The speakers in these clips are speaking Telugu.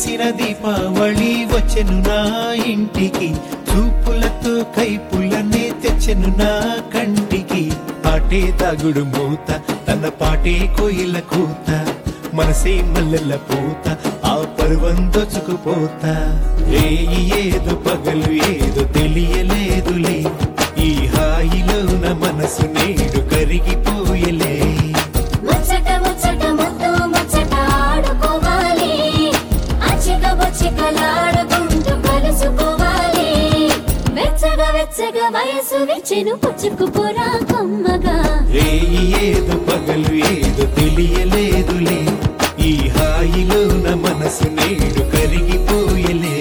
వేసిన దీపావళి వచ్చెను నా ఇంటికి చూపులతో కైపులనే తెచ్చెను నా కంటికి పాటే తాగుడు మూత తన పాటే కోయిల కూత మనసే మల్లెల పూత ఆ పర్వం దొచ్చుకుపోతా రేయి ఏదో పగలు ఏదో తెలియలేదులే ఈ హాయిలో నా మనసు నేడు కరిగిపోయలే ముచ్చట ముచ్చట ముద్దు ముచ్చట ఆడుకోవాలి అచ్చిక బొచ్చికలాడుకుంటూ కలుసుకోవాలి వెచ్చగా వెచ్చగా వయసు విచ్చెను పుచ్చుకుపోరా కొమ్మగా రేయి ఏదో పగలు ఏదో తెలియలేదులే ఈ హాయిలో నా మనసు నేడు కరిగిపోయలే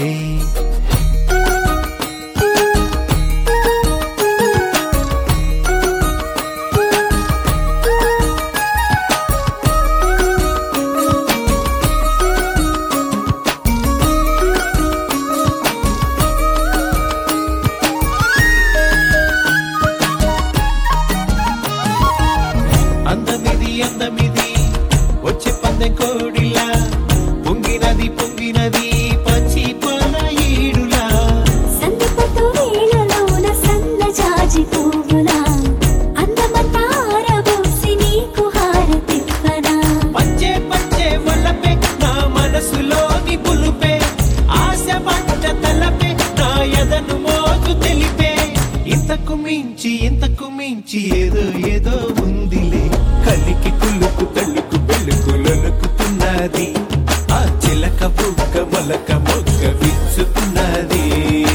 అందమిది అందమిది వచ్చే పందెం కోడిలా పొంగినది పొంగినది పచ్చి పాల ఈడులా సందిపట్టు వేళలోన సన్న జాజి పువ్వులా అందమంతా ఆరబోసి నీకు హారతివ్వనా పచ్చే పచ్చే వల్లపే నా మనసులోని పులుపే ఆశ పట్ట తలపే నా ఎదను మోజు తెలిపే ఇంతకు మించి ఇంతకు మించి ఏదో ఏదో ఉందిలే కలికి కులుకు తల్లుకు పెళ్ళుకు లొలుకుతున్నది ఆ చిలక బుక్క మొలక మొక్క విచ్చుతున్నది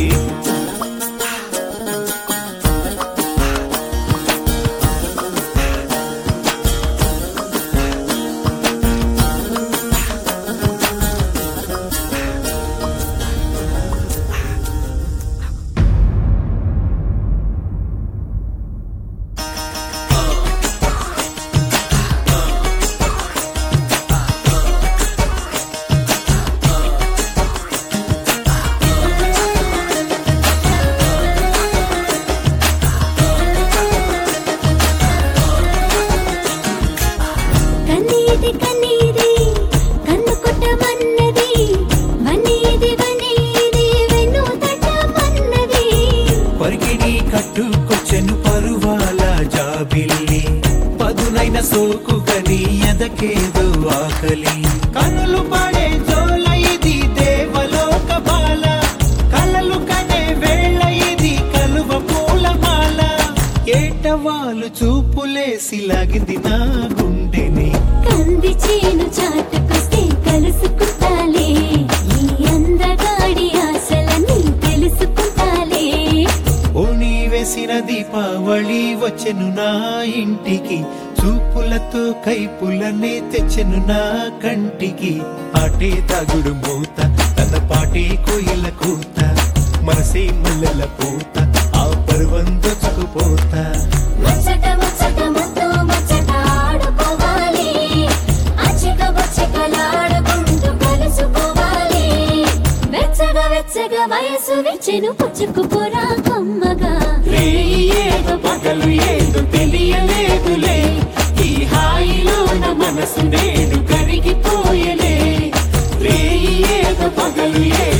కన్నీది కన్నీది కన్ను కొట్టమన్నది వన్నీది వన్నీది వెన్ను తట్టమన్నది పరిగిణి కట్టుకొచ్చెను పరువాల జాబిల్లి పదునైన సోకు గని ఎదకేదో ఆకలి కనులు పడే జోల ఇది దేవలోక బాల కలలు కనే వేళ ఇది కలువ పూలమాల ఏటవాలు చూపులేసి లాగింది నా గుండెని కంది చేను చాటుకొస్తే కలుసుకుంటాలే ఈ అందగాడి ఆశలన్నీ తెలుసుకుంటాలే ఓణి వేసిన దీపావళి వచ్చెను నా ఇంటికి చూపులతో కైపులనే తెచ్చెను నా కంటికి ఆటే తాగుడు మూత తన పాటే కోయిల కూత మనసే మల్లెల పూత ఆ పర్వం దొచ్చుకుపోతా ముచ్చట ముచ్చట ముద్దు ముచ్చట ఆడుకోవాలి అచ్చిక బొచ్చికలాడుకుంటూ కలుసుకోవాలి వెచ్చగా వెచ్చగా వయసు విచ్చెను పుచ్చుకుపోరా కొమ్మగా రేయి ఏదో పగలు ఏదో తెలియలేదులే ఈ హాయిలో నా మనసు నేడు కరిగిపోయలే రేయి ఏదో పగలు ఏదో